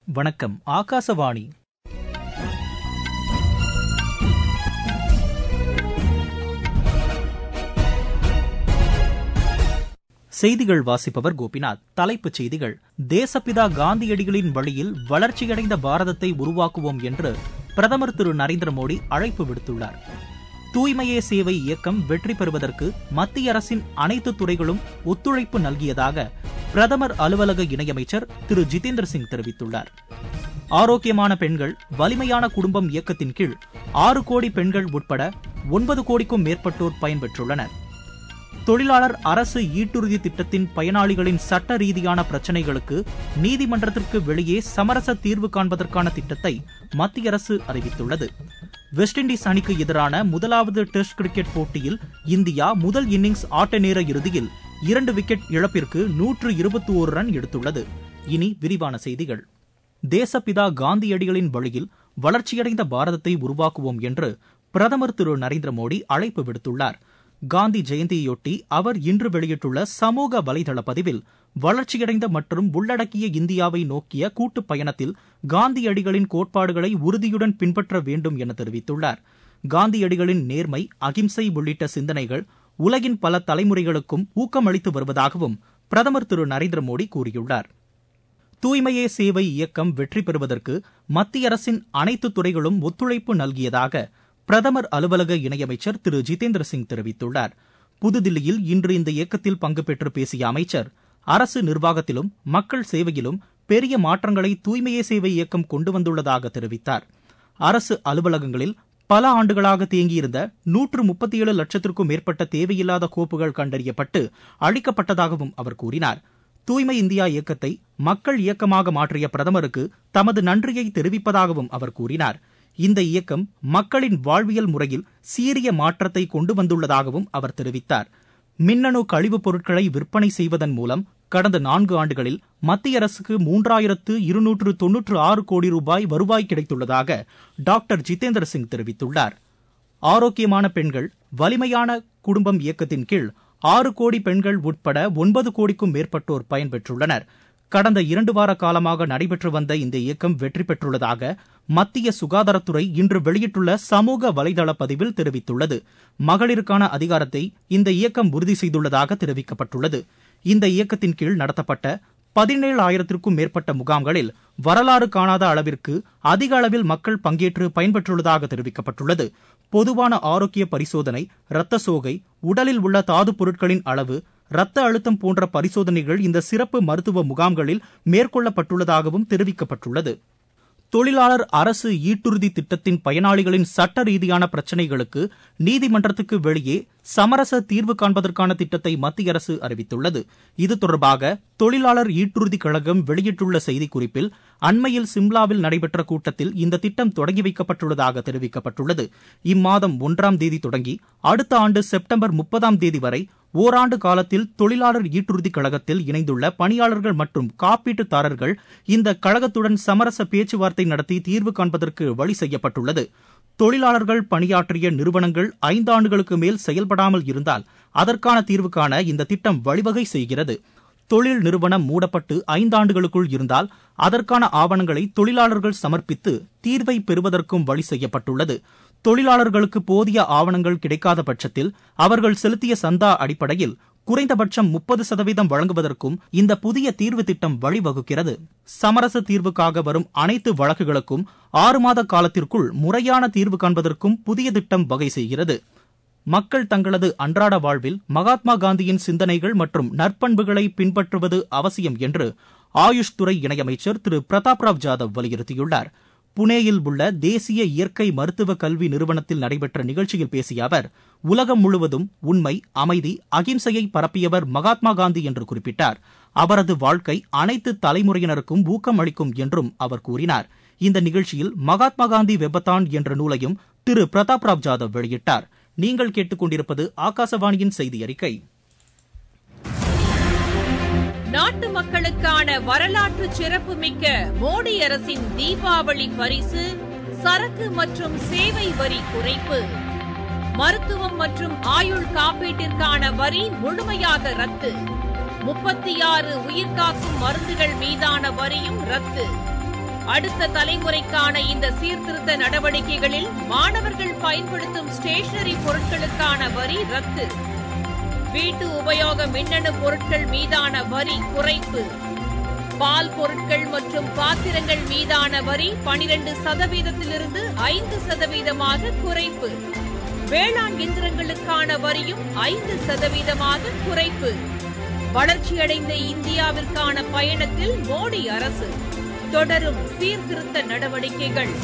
வணக்கம் ஆகாசவாணி செய்திகள் வாசிப்பவர் கோபிநாத் தலைப்புச் செய்திகள் தேசப்பிதா காந்தியடிகளின் வழியில் வளர்ச்சியடைந்த பாரதத்தை உருவாக்குவோம் என்று பிரதமர் திரு நரேந்திர மோடி அழைப்பு விடுத்துள்ளார் தூய்மையே சேவை இயக்கம் வெற்றி பெறுவதற்கு மத்திய அரசின் அனைத்து துறைகளும் ஒத்துழைப்பு நல்கியதாக பிரதமர் அலுவலக இணையமைச்சர் திரு ஜிதேந்திர சிங் தெரிவித்துள்ளார் ஆரோக்கியமான பெண்கள் வலிமையான குடும்பம் இயக்கத்தின் கீழ் ஆறு கோடி பெண்கள் உட்பட ஒன்பது கோடிக்கும் மேற்பட்டோர் பயன்பெற்றுள்ளனர் தொழிலாளர் அரசு ஈட்டுறுதி திட்டத்தின் பயனாளிகளின் சட்ட ரீதியான பிரச்சினைகளுக்கு நீதிமன்றத்திற்கு வெளியே சமரச தீர்வு காண்பதற்கான திட்டத்தை மத்திய அரசு அறிவித்துள்ளது வெஸ்ட் இண்டீஸ் அணிக்கு எதிரான முதலாவது டெஸ்ட் கிரிக்கெட் போட்டியில் இந்தியா முதல் இன்னிங்ஸ் ஆட்ட நேர இறுதியில் இரண்டு விக்கெட் இழப்பிற்கு நூற்று இருபத்தி ஓரு ரன் எடுத்துள்ளது இனி விரிவான செய்திகள் தேசப்பிதா காந்தியடிகளின் வழியில் வளர்ச்சியடைந்த பாரதத்தை உருவாக்குவோம் என்று பிரதமர் திரு நரேந்திர மோடி அழைப்பு விடுத்துள்ளார் காந்தி ஜெயந்தியொட்டி அவர் இன்று வெளியிட்டுள்ள சமூக வலைதள பதிவில் வளர்ச்சியடைந்த மற்றும் உள்ளடக்கிய இந்தியாவை நோக்கிய கூட்டுப் பயணத்தில் காந்தியடிகளின் கோட்பாடுகளை உறுதியுடன் பின்பற்ற வேண்டும் என தெரிவித்துள்ளார் காந்தியடிகளின் நேர்மை அகிம்சை உள்ளிட்ட சிந்தனைகள் உலகின் பல தலைமுறைகளுக்கும் ஊக்கமளித்து வருவதாகவும் பிரதமர் திரு நரேந்திர மோடி கூறியுள்ளார் தூய்மையே சேவை இயக்கம் வெற்றி பெறுவதற்கு மத்திய அரசின் அனைத்து துறைகளும் ஒத்துழைப்பு நல்கியதாக பிரதமர் அலுவலக இணையமைச்சர் திரு ஜிதேந்திர சிங் தெரிவித்துள்ளார் புதுதில்லியில் இன்று இந்த இயக்கத்தில் பங்கு பெற்று பேசிய அமைச்சர் அரசு நிர்வாகத்திலும் மக்கள் சேவையிலும் பெரிய மாற்றங்களை தூய்மையே சேவை இயக்கம் கொண்டு வந்துள்ளதாக தெரிவித்தார் அரசு அலுவலகங்களில் பல ஆண்டுகளாக தேங்கியிருந்த நூற்று முப்பத்தி ஏழு லட்சத்திற்கும் மேற்பட்ட தேவையில்லாத கோப்புகள் கண்டறியப்பட்டு அழிக்கப்பட்டதாகவும் அவர் கூறினார் தூய்மை இந்தியா இயக்கத்தை மக்கள் இயக்கமாக மாற்றிய பிரதமருக்கு தமது நன்றியை தெரிவிப்பதாகவும் அவர் கூறினார் இந்த இயக்கம் மக்களின் வாழ்வியல் முறையில் சீரிய மாற்றத்தை கொண்டு வந்துள்ளதாகவும் அவர் தெரிவித்தார் மின்னணு கழிவுப் பொருட்களை விற்பனை செய்வதன் மூலம் கடந்த நான்கு ஆண்டுகளில் மத்திய அரசுக்கு மூன்றாயிரத்து இருநூற்று தொன்னூற்று ஆறு கோடி ரூபாய் வருவாய் கிடைத்துள்ளதாக டாக்டர் ஜிதேந்திர சிங் தெரிவித்துள்ளார் ஆரோக்கியமான பெண்கள் வலிமையான குடும்பம் இயக்கத்தின் கீழ் ஆறு கோடி பெண்கள் உட்பட ஒன்பது கோடிக்கும் மேற்பட்டோர் பயன்பெற்றுள்ளனர் கடந்த இரண்டு வார காலமாக நடைபெற்று வந்த இந்த இயக்கம் வெற்றி பெற்றுள்ளதாக மத்திய சுகாதாரத்துறை இன்று வெளியிட்டுள்ள சமூக வலைதள பதிவில் தெரிவித்துள்ளது மகளிருக்கான அதிகாரத்தை இந்த இயக்கம் உறுதி செய்துள்ளதாக தெரிவிக்கப்பட்டுள்ளது இந்த இயக்கத்தின் கீழ் நடத்தப்பட்ட பதினேழு ஆயிரத்திற்கும் மேற்பட்ட முகாம்களில் வரலாறு காணாத அளவிற்கு அதிக அளவில் மக்கள் பங்கேற்று பயன்பெற்றுள்ளதாக தெரிவிக்கப்பட்டுள்ளது பொதுவான ஆரோக்கிய பரிசோதனை இரத்த சோகை உடலில் உள்ள தாது பொருட்களின் அளவு இரத்த அழுத்தம் போன்ற பரிசோதனைகள் இந்த சிறப்பு மருத்துவ முகாம்களில் மேற்கொள்ளப்பட்டுள்ளதாகவும் தெரிவிக்கப்பட்டுள்ளது தொழிலாளர் அரசு ஈட்டுறுதி திட்டத்தின் பயனாளிகளின் சட்ட ரீதியான பிரச்சினைகளுக்கு நீதிமன்றத்துக்கு வெளியே சமரச தீர்வு காண்பதற்கான திட்டத்தை மத்திய அரசு அறிவித்துள்ளது இது தொடர்பாக தொழிலாளர் ஈட்டுறுதி கழகம் வெளியிட்டுள்ள செய்திக்குறிப்பில் அண்மையில் சிம்லாவில் நடைபெற்ற கூட்டத்தில் இந்த திட்டம் தொடங்கி வைக்கப்பட்டுள்ளதாக தெரிவிக்கப்பட்டுள்ளது இம்மாதம் ஒன்றாம் தேதி தொடங்கி அடுத்த ஆண்டு செப்டம்பர் முப்பதாம் தேதி வரை ஓராண்டு காலத்தில் தொழிலாளர் ஈட்டுறுதி கழகத்தில் இணைந்துள்ள பணியாளர்கள் மற்றும் காப்பீட்டுதாரர்கள் இந்த கழகத்துடன் சமரச பேச்சுவார்த்தை நடத்தி தீர்வு காண்பதற்கு வழி செய்யப்பட்டுள்ளது தொழிலாளர்கள் பணியாற்றிய நிறுவனங்கள் ஐந்தாண்டுகளுக்கு மேல் செயல்படாமல் இருந்தால் அதற்கான தீர்வு காண இந்த திட்டம் வழிவகை செய்கிறது தொழில் நிறுவனம் மூடப்பட்டு ஐந்தாண்டுகளுக்குள் இருந்தால் அதற்கான ஆவணங்களை தொழிலாளர்கள் சமர்ப்பித்து தீர்வை பெறுவதற்கும் வழி செய்யப்பட்டுள்ளது தொழிலாளர்களுக்கு போதிய ஆவணங்கள் கிடைக்காத பட்சத்தில் அவர்கள் செலுத்திய சந்தா அடிப்படையில் குறைந்தபட்சம் முப்பது சதவீதம் வழங்குவதற்கும் இந்த புதிய தீர்வு திட்டம் வழிவகுக்கிறது சமரச தீர்வுக்காக வரும் அனைத்து வழக்குகளுக்கும் ஆறு மாத காலத்திற்குள் முறையான தீர்வு காண்பதற்கும் புதிய திட்டம் வகை செய்கிறது மக்கள் தங்களது அன்றாட வாழ்வில் மகாத்மா காந்தியின் சிந்தனைகள் மற்றும் நற்பண்புகளை பின்பற்றுவது அவசியம் என்று ஆயுஷ் துறை இணையமைச்சர் திரு பிரதாப் ராவ் ஜாதவ் வலியுறுத்தியுள்ளார் புனேயில் உள்ள தேசிய இயற்கை மருத்துவ கல்வி நிறுவனத்தில் நடைபெற்ற நிகழ்ச்சியில் பேசிய அவர் உலகம் முழுவதும் உண்மை அமைதி அகிம்சையை பரப்பியவர் மகாத்மா காந்தி என்று குறிப்பிட்டார் அவரது வாழ்க்கை அனைத்து தலைமுறையினருக்கும் ஊக்கம் அளிக்கும் என்றும் அவர் கூறினார் இந்த நிகழ்ச்சியில் மகாத்மா காந்தி வெபத்தான் என்ற நூலையும் திரு பிரதாப் ராவ் ஜாதவ் வெளியிட்டார் நீங்கள் கேட்டுக்கொண்டிருப்பது ஆகாசவாணியின் செய்தி அறிக்கை நாட்டு மக்களுக்கான வரலாற்று சிறப்புமிக்க மோடி அரசின் தீபாவளி பரிசு சரக்கு மற்றும் சேவை வரி குறைப்பு மருத்துவம் மற்றும் ஆயுள் காப்பீட்டிற்கான வரி முழுமையாக ரத்து முப்பத்தி ஆறு உயிர்காக்கும் மருந்துகள் மீதான வரியும் ரத்து அடுத்த தலைமுறைக்கான இந்த சீர்திருத்த நடவடிக்கைகளில் மாணவர்கள் பயன்படுத்தும் ஸ்டேஷனரி பொருட்களுக்கான வரி ரத்து வீட்டு உபயோக மின்னணு பொருட்கள் மீதான வரி குறைப்பு பால் பொருட்கள் மற்றும் பாத்திரங்கள் மீதான வரி பனிரெண்டு சதவீதத்திலிருந்து ஐந்து சதவீதமாக குறைப்பு வேளாண் இயந்திரங்களுக்கான வரியும் ஐந்து சதவீதமாக குறைப்பு வளர்ச்சியடைந்த இந்தியாவிற்கான பயணத்தில் மோடி அரசு தொடரும் சீர்திருத்த நடவடிக்கைகள்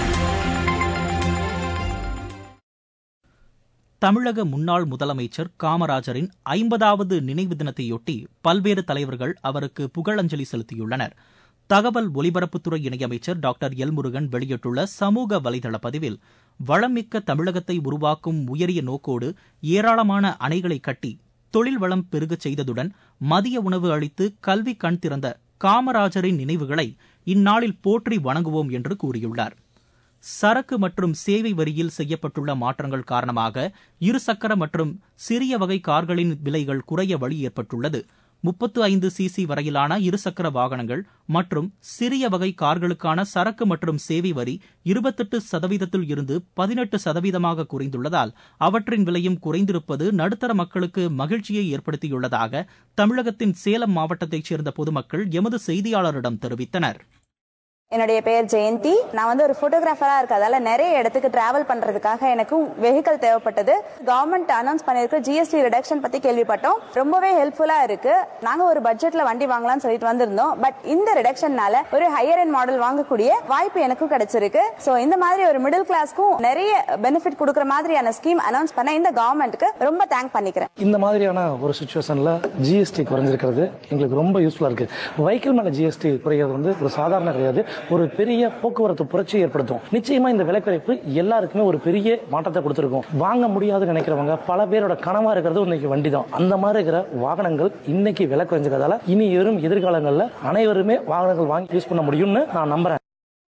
தமிழக முன்னாள் முதலமைச்சர் காமராஜரின் ஐம்பதாவது நினைவு தினத்தையொட்டி பல்வேறு தலைவர்கள் அவருக்கு புகழஞ்சலி செலுத்தியுள்ளனர் தகவல் ஒலிபரப்புத்துறை இணையமைச்சர் டாக்டர் எல் முருகன் வெளியிட்டுள்ள சமூக வலைதள பதிவில் வளமிக்க தமிழகத்தை உருவாக்கும் உயரிய நோக்கோடு ஏராளமான அணைகளை கட்டி தொழில் வளம் பெருகச் செய்ததுடன் மதிய உணவு அளித்து கல்வி கண் திறந்த காமராஜரின் நினைவுகளை இந்நாளில் போற்றி வணங்குவோம் என்று கூறியுள்ளார் சரக்கு மற்றும் சேவை வரியில் செய்யப்பட்டுள்ள மாற்றங்கள் காரணமாக இருசக்கர மற்றும் சிறிய வகை கார்களின் விலைகள் குறைய வழி ஏற்பட்டுள்ளது முப்பத்து ஐந்து சிசி வரையிலான இருசக்கர வாகனங்கள் மற்றும் சிறிய வகை கார்களுக்கான சரக்கு மற்றும் சேவை வரி இருபத்தெட்டு சதவீதத்தில் இருந்து பதினெட்டு சதவீதமாக குறைந்துள்ளதால் அவற்றின் விலையும் குறைந்திருப்பது நடுத்தர மக்களுக்கு மகிழ்ச்சியை ஏற்படுத்தியுள்ளதாக தமிழகத்தின் சேலம் மாவட்டத்தைச் சேர்ந்த பொதுமக்கள் எமது செய்தியாளரிடம் தெரிவித்தனர் என்னுடைய பெயர் ஜெயந்தி நான் வந்து ஒரு போட்டோகிராஃபரா இருக்கறதால நிறைய இடத்துக்கு டிராவல் பண்றதுக்காக எனக்கு வெஹிக்கல் தேவைப்பட்டது கவர்மெண்ட் அனௌன்ஸ் பண்ணிருக்க ஜிஎஸ்டி ரிடக்ஷன் பத்தி கேள்விப்பட்டோம் ரொம்பவே ஹெல்ப்ஃபுல்லா இருக்கு நாங்க ஒரு பட்ஜெட்ல வண்டி வாங்கலாம்னு சொல்லிட்டு வந்திருந்தோம் பட் இந்த ரிடக்ஷன்னால ஒரு ஹையர் எண்ட் மாடல் வாங்கக்கூடிய வாய்ப்பு எனக்கும் கிடைச்சிருக்கு சோ இந்த மாதிரி ஒரு மிடில் கிளாஸ்க்கும் நிறைய பெனிஃபிட் கொடுக்கற மாதிரியான ஸ்கீம் அனௌன்ஸ் பண்ண இந்த கவர்மெண்ட்டுக்கு ரொம்ப தேங்க் பண்ணிக்கிறேன் இந்த மாதிரியான ஒரு சுச்சுவேஷன்ல ஜிஎஸ்டி குறைஞ்சிருக்கிறது எங்களுக்கு ரொம்ப யூஸ்ஃபுல்லா இருக்கு வெஹிக்கிள் மேல ஜிஎஸ்டி குறைகிறது வந்து ஒரு சாதாரண கிடையாது ஒரு பெரிய போக்குவரத்து புரட்சி ஏற்படுத்தும் நிச்சயமா இந்த விலை குறைப்பு எல்லாருக்குமே ஒரு பெரிய மாற்றத்தை கொடுத்திருக்கும் வாங்க முடியாதுன்னு நினைக்கிறவங்க பல பேரோட கனவா இருக்கிறது இன்னைக்கு வண்டி தான் அந்த மாதிரி இருக்கிற வாகனங்கள் இன்னைக்கு விலை குறைஞ்சிருக்கிறதால இனி வரும் எதிர்காலங்களில் அனைவருமே வாகனங்கள் வாங்கி யூஸ் பண்ண முடியும்னு நான் நம்புறேன்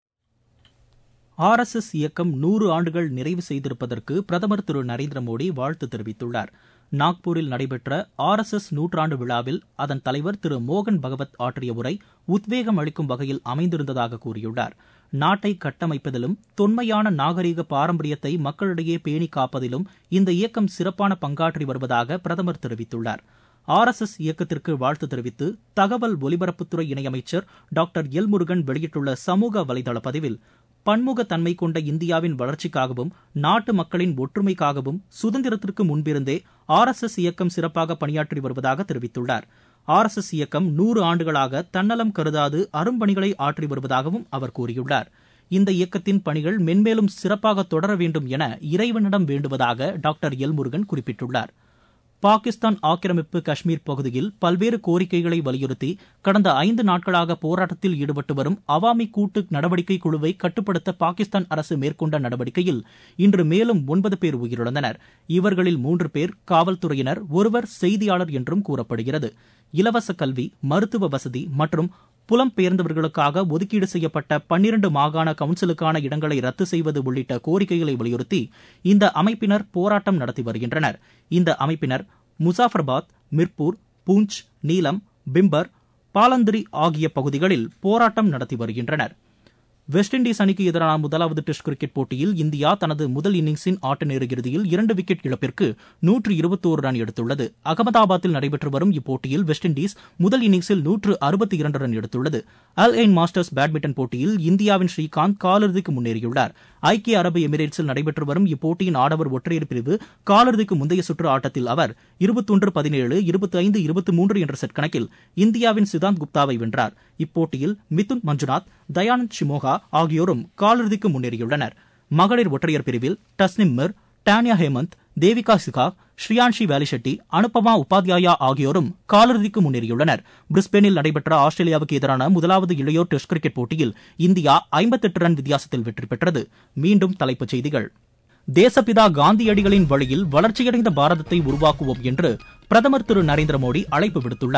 ஆர் எஸ் எஸ் இயக்கம் நூறு ஆண்டுகள் நிறைவு செய்திருப்பதற்கு பிரதமர் திரு நரேந்திர மோடி வாழ்த்து தெரிவித்துள்ளார் நாக்பூரில் நடைபெற்ற ஆர் எஸ் எஸ் நூற்றாண்டு விழாவில் அதன் தலைவர் திரு மோகன் பகவத் ஆற்றிய உரை உத்வேகம் அளிக்கும் வகையில் அமைந்திருந்ததாக கூறியுள்ளார் நாட்டை கட்டமைப்பதிலும் தொன்மையான நாகரீக பாரம்பரியத்தை மக்களிடையே பேணி காப்பதிலும் இந்த இயக்கம் சிறப்பான பங்காற்றி வருவதாக பிரதமர் தெரிவித்துள்ளார் ஆர் எஸ் எஸ் இயக்கத்திற்கு வாழ்த்து தெரிவித்து தகவல் ஒலிபரப்புத்துறை இணையமைச்சர் டாக்டர் எல் முருகன் வெளியிட்டுள்ள சமூக வலைதள பதிவில் பன்முகத்தன்மை கொண்ட இந்தியாவின் வளர்ச்சிக்காகவும் நாட்டு மக்களின் ஒற்றுமைக்காகவும் சுதந்திரத்திற்கு முன்பிருந்தே ஆர் எஸ் எஸ் இயக்கம் சிறப்பாக பணியாற்றி வருவதாக தெரிவித்துள்ளார் ஆர் எஸ் எஸ் இயக்கம் நூறு ஆண்டுகளாக தன்னலம் கருதாது அரும்பணிகளை ஆற்றி வருவதாகவும் அவர் கூறியுள்ளார் இந்த இயக்கத்தின் பணிகள் மென்மேலும் சிறப்பாக தொடர வேண்டும் என இறைவனிடம் வேண்டுவதாக டாக்டர் எல் முருகன் குறிப்பிட்டுள்ளார் பாகிஸ்தான் ஆக்கிரமிப்பு காஷ்மீர் பகுதியில் பல்வேறு கோரிக்கைகளை வலியுறுத்தி கடந்த ஐந்து நாட்களாக போராட்டத்தில் ஈடுபட்டு வரும் அவாமி கூட்டு நடவடிக்கை குழுவை கட்டுப்படுத்த பாகிஸ்தான் அரசு மேற்கொண்ட நடவடிக்கையில் இன்று மேலும் ஒன்பது பேர் உயிரிழந்தனர் இவர்களில் மூன்று பேர் காவல்துறையினர் ஒருவர் செய்தியாளர் என்றும் கூறப்படுகிறது இலவச கல்வி மருத்துவ வசதி மற்றும் புலம்பெயர்ந்தவர்களுக்காக ஒதுக்கீடு செய்யப்பட்ட பன்னிரண்டு மாகாண கவுன்சிலுக்கான இடங்களை ரத்து செய்வது உள்ளிட்ட கோரிக்கைகளை வலியுறுத்தி இந்த அமைப்பினர் போராட்டம் நடத்தி வருகின்றனர் இந்த அமைப்பினர் முசாஃபர்பாத் மிர்பூர் பூஞ்ச் நீலம் பிம்பர் பாலந்திரி ஆகிய பகுதிகளில் போராட்டம் நடத்தி வருகின்றனர் வெஸ்ட் இண்டீஸ் அணிக்கு எதிரான முதலாவது டெஸ்ட் கிரிக்கெட் போட்டியில் இந்தியா தனது முதல் இன்னிங்ஸின் ஆட்ட நேர இறுதியில் இரண்டு விக்கெட் இழப்பிற்கு நூற்று இருபத்தோரு ரன் எடுத்துள்ளது அகமதாபாத்தில் நடைபெற்று வரும் இப்போட்டியில் வெஸ்ட் இண்டீஸ் முதல் இன்னிங்ஸில் நூற்று அறுபத்தி இரண்டு ரன் எடுத்துள்ளது அல் எயின் மாஸ்டர்ஸ் பேட்மிண்டன் போட்டியில் இந்தியாவின் ஸ்ரீகாந்த் காலிறுதிக்கு முன்னேறியுள்ளார் ஐக்கிய அரபு எமிரேட்ஸில் நடைபெற்று வரும் இப்போட்டியின் ஆடவர் ஒற்றையர் பிரிவு காலிறுதிக்கு முந்தைய சுற்று ஆட்டத்தில் அவர் இருபத்தொன்று பதினேழு இருபத்தி ஐந்து இருபத்தி மூன்று என்ற செட் கணக்கில் இந்தியாவின் சிதாந்த் குப்தாவை வென்றார் இப்போட்டியில் மிதுன் மஞ்சுநாத் தயானந்த் ஷிமோகா ஆகியோரும் காலிறுதிக்கு முன்னேறியுள்ளனர் மகளிர் ஒற்றையர் பிரிவில் டஸ்னிம் மிர் டானியா ஹேமந்த் தேவிகா சிகாக் ஸ்ரீயான்ஷி வேலிஷெட்டி அனுபமா உபாத்யாயா ஆகியோரும் காலிறுதிக்கு முன்னேறியுள்ளனர் பிரிஸ்பேனில் நடைபெற்ற ஆஸ்திரேலியாவுக்கு எதிரான முதலாவது இளையோர் டெஸ்ட் கிரிக்கெட் போட்டியில் இந்தியா ஐம்பத்தெட்டு ரன் வித்தியாசத்தில் வெற்றி பெற்றது மீண்டும் தலைப்புச் செய்திகள் தேசப்பிதா காந்தியடிகளின் வழியில் வளர்ச்சியடைந்த பாரதத்தை உருவாக்குவோம் என்று பிரதமர் திரு நரேந்திர மோடி அழைப்பு விடுத்துள்ளார்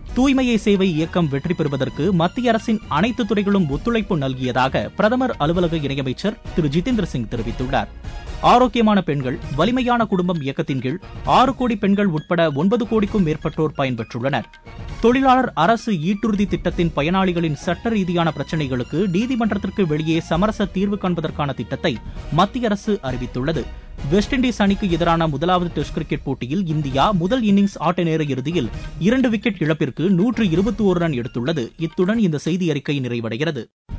தூய்மையை சேவை இயக்கம் வெற்றி பெறுவதற்கு மத்திய அரசின் அனைத்து துறைகளும் ஒத்துழைப்பு நல்கியதாக பிரதமர் அலுவலக இணையமைச்சர் திரு ஜிதேந்திர சிங் தெரிவித்துள்ளார் ஆரோக்கியமான பெண்கள் வலிமையான குடும்பம் இயக்கத்தின் கீழ் ஆறு கோடி பெண்கள் உட்பட ஒன்பது கோடிக்கும் மேற்பட்டோர் பயன்பெற்றுள்ளனர் தொழிலாளர் அரசு ஈட்டுறுதி திட்டத்தின் பயனாளிகளின் சட்ட ரீதியான பிரச்சினைகளுக்கு நீதிமன்றத்திற்கு வெளியே சமரச தீர்வு காண்பதற்கான திட்டத்தை மத்திய அரசு அறிவித்துள்ளது வெஸ்ட் இண்டீஸ் அணிக்கு எதிரான முதலாவது டெஸ்ட் கிரிக்கெட் போட்டியில் இந்தியா முதல் இன்னிங்ஸ் ஆட்ட நேர இறுதியில் இரண்டு விக்கெட் இழப்பிற்கு நூற்று இருபத்தி ஒரு ரன் எடுத்துள்ளது இத்துடன் இந்த செய்தி அறிக்கை நிறைவடைகிறது